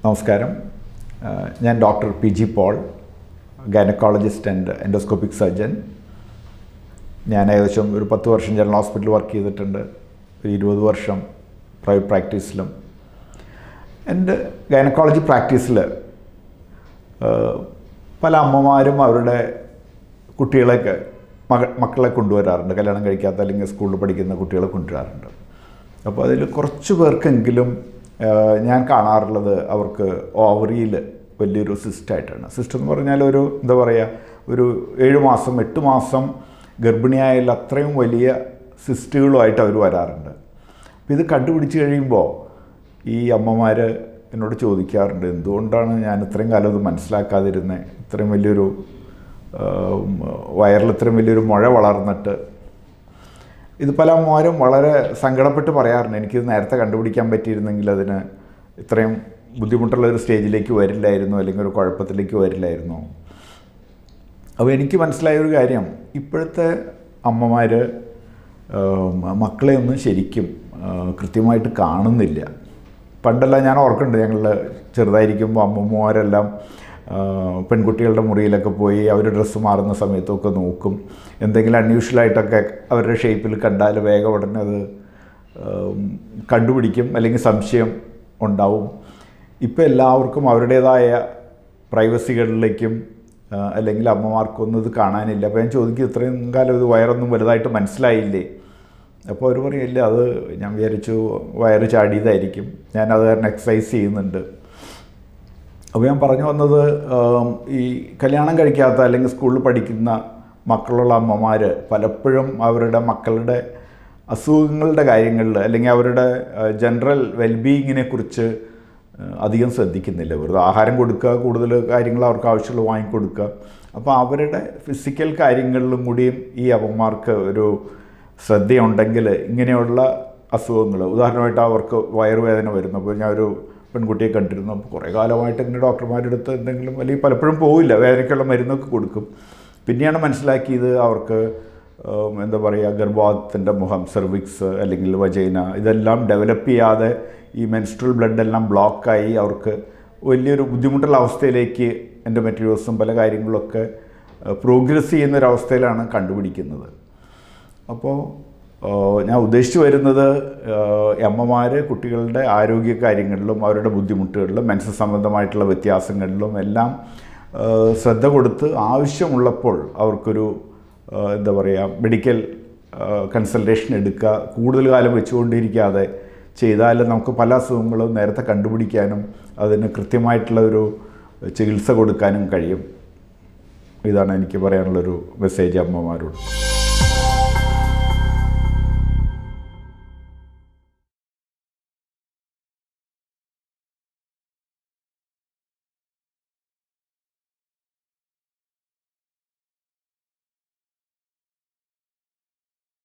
നമസ്കാരം ആ, ഞാൻ doctor P G Paul gynaecologist and endoscopic surgeon ഞാൻ ഏകദേശം ഒരു പത്ത് വർഷം ജനറൽ ഹോസ്പിറ്റലിൽ വർക്ക് ചെയ്തിട്ടുണ്ട് ഒരു ഇരുപത് വർഷം പ്രൈവറ്റ് പ്രാക്ടീസിലും എൻ്റെ ഗൈനക്കോളജി പ്രാക്ടീസിൽ പല അമ്മമാരും അവരുടെ കുട്ടികളെയൊക്കെ മക മക്കളെ കൊണ്ടുവരാറുണ്ട് കല്യാണം കഴിക്കാത്ത അല്ലെങ്കിൽ സ്കൂളിൽ പഠിക്കുന്ന കുട്ടികളെ കൊണ്ടുവരാറുണ്ട് അപ്പോൾ അതിൽ കുറച്ച് പേർക്കെങ്കിലും ആ, ഞാൻ കാണാറുള്ളത് അവർക്ക് ഓവറിയിൽ വലിയൊരു സിസ്റ്റായിട്ടാണ് സിസ്റ്റം എന്ന് പറഞ്ഞാൽ ഒരു എന്താ പറയുക ഒരു ഏഴ് മാസം എട്ട് മാസം ഗർഭിണിയായാൽ അത്രയും വലിയ സിസ്റ്റുകളുമായിട്ട് അവർ വരാറുണ്ട് അപ്പോൾ ഇത് കണ്ടുപിടിച്ച് കഴിയുമ്പോൾ ഈ അമ്മമാർ എന്നോട് ചോദിക്കാറുണ്ട് എന്തുകൊണ്ടാണ് ഞാൻ ഇത്രയും കാലം ഇത് മനസ്സിലാക്കാതിരുന്നത് ഇത്രയും വലിയൊരു വയറിൽ ഇത്രയും വലിയൊരു മുഴ വളർന്നിട്ട് ഇത് പല അമ്മമാരും വളരെ സങ്കടപ്പെട്ട് പറയാറുണ്ട് എനിക്കിത് നേരത്തെ കണ്ടുപിടിക്കാൻ പറ്റിയിരുന്നെങ്കിൽ അതിന് ഇത്രയും ബുദ്ധിമുട്ടുള്ള ഒരു സ്റ്റേജിലേക്ക് വരില്ലായിരുന്നു അല്ലെങ്കിൽ ഒരു കുഴപ്പത്തിലേക്ക് വരില്ലായിരുന്നു അപ്പോൾ എനിക്ക് മനസ്സിലായ ഒരു കാര്യം ഇപ്പോഴത്തെ അമ്മമാർ മക്കളെ ഒന്നും ശരിക്കും ആ, കൃത്യമായിട്ട് കാണുന്നില്ല പണ്ടെല്ലാം ഞാൻ ഓർക്കുന്നുണ്ട് ഞങ്ങൾ ചെറുതായിരിക്കുമ്പോൾ അമ്മമ്മമാരെല്ലാം ആ, പെൺകുട്ടികളുടെ മുറിയിലൊക്കെ പോയി അവർ ഡ്രസ്സ് മാറുന്ന സമയത്തൊക്കെ നോക്കും എന്തെങ്കിലും അൺയൂഷ്വലായിട്ടൊക്കെ അവരുടെ ഷേപ്പിൽ കണ്ടാൽ വേഗം ഉടനെ അത് ഉം, കണ്ടുപിടിക്കും അല്ലെങ്കിൽ സംശയം ഉണ്ടാവും ഇപ്പോൾ എല്ലാവർക്കും അവരുടേതായ പ്രൈവസികളിലേക്കും ആ, അല്ലെങ്കിൽ അമ്മമാർക്കൊന്നും ഇത് കാണാനില്ല അപ്പോൾ ഞാൻ ചോദിക്കും ഇത്രയും കാലം ഇത് വയറൊന്നും വലുതായിട്ട് മനസ്സിലായില്ലേ അപ്പോൾ അവർ പറയില്ല അത് ഞാൻ വിചാരിച്ചു വയറ് ചാടിയതായിരിക്കും ഞാൻ അത് കാരണം എക്സസൈസ് ചെയ്യുന്നുണ്ട് അപ്പോൾ ഞാൻ പറഞ്ഞു വന്നത് ആം, ഈ കല്യാണം കഴിക്കാത്ത അല്ലെങ്കിൽ സ്കൂളിൽ പഠിക്കുന്ന മക്കളുള്ള അമ്മമാർ പലപ്പോഴും അവരുടെ മക്കളുടെ അസുഖങ്ങളുടെ കാര്യങ്ങളിൽ അല്ലെങ്കിൽ അവരുടെ ജനറൽ വെൽബീയിങ്ങിനെ കുറിച്ച് ആ, അധികം ശ്രദ്ധിക്കുന്നില്ല വെറുതെ ആഹാരം കൊടുക്കുക കൂടുതൽ കാര്യങ്ങൾ അവർക്ക് ആവശ്യമുള്ള വാങ്ങിക്കൊടുക്കുക അപ്പോൾ അവരുടെ ഫിസിക്കൽ കാര്യങ്ങളിലും കൂടിയും ഈ അമ്മമാർക്ക് ഒരു ശ്രദ്ധയുണ്ടെങ്കിൽ ഇങ്ങനെയുള്ള അസുഖങ്ങൾ ഉദാഹരണമായിട്ട് അവർക്ക് വയറുവേദന വരുന്നു അപ്പോൾ ഞാൻ ഒരു പെൺകുട്ടിയെ കണ്ടിരുന്നു അപ്പോൾ കുറേ കാലമായിട്ട് ഇങ്ങനെ ഡോക്ടർമാരുടെ അടുത്ത് എന്തെങ്കിലും അല്ലെങ്കിൽ പലപ്പോഴും പോവില്ല വേദനയ്ക്കുള്ള മരുന്നൊക്കെ കൊടുക്കും പിന്നെയാണ് മനസ്സിലാക്കിയത് അവർക്ക് ഉം, എന്താ പറയുക ഗർഭപാത്രത്തിൻ്റെ മുഖം സെർവിക്സ് അല്ലെങ്കിൽ വജൈന ഇതെല്ലാം ഡെവലപ്പ് ചെയ്യാതെ ഈ മെൻസ്ട്രൽ ബ്ലഡ് എല്ലാം ബ്ലോക്കായി അവർക്ക് വലിയൊരു ബുദ്ധിമുട്ടുള്ള അവസ്ഥയിലേക്ക് എൻ്റെ മെറ്റീരിയൽസും പല കാര്യങ്ങളൊക്കെ പ്രോഗ്രസ് ചെയ്യുന്ന ഒരു അവസ്ഥയിലാണ് കണ്ടുപിടിക്കുന്നത് അപ്പോൾ ഏഹ്, ഞാൻ ഉദ്ദേശിച്ചു വരുന്നത് അമ്മമാർ കുട്ടികളുടെ ആരോഗ്യ കാര്യങ്ങളിലും അവരുടെ ബുദ്ധിമുട്ടുകളിലും മെൻസസ് സംബന്ധമായിട്ടുള്ള വ്യത്യാസങ്ങളിലും എല്ലാം ഏഹ്, ശ്രദ്ധ കൊടുത്ത് ആവശ്യമുള്ളപ്പോൾ അവർക്കൊരു ഏഹ്, എന്താ പറയുക മെഡിക്കൽ കൺസൾട്ടേഷൻ എടുക്കുക കൂടുതൽ കാലം വെച്ചുകൊണ്ടിരിക്കാതെ ചെയ്താൽ നമുക്ക് പല അസുഖങ്ങളും നേരത്തെ കണ്ടുപിടിക്കാനും അതിന് കൃത്യമായിട്ടുള്ള ഒരു ചികിത്സ കൊടുക്കാനും കഴിയും ഇതാണ് എനിക്ക് പറയാനുള്ളൊരു മെസ്സേജ് അമ്മമാരോട്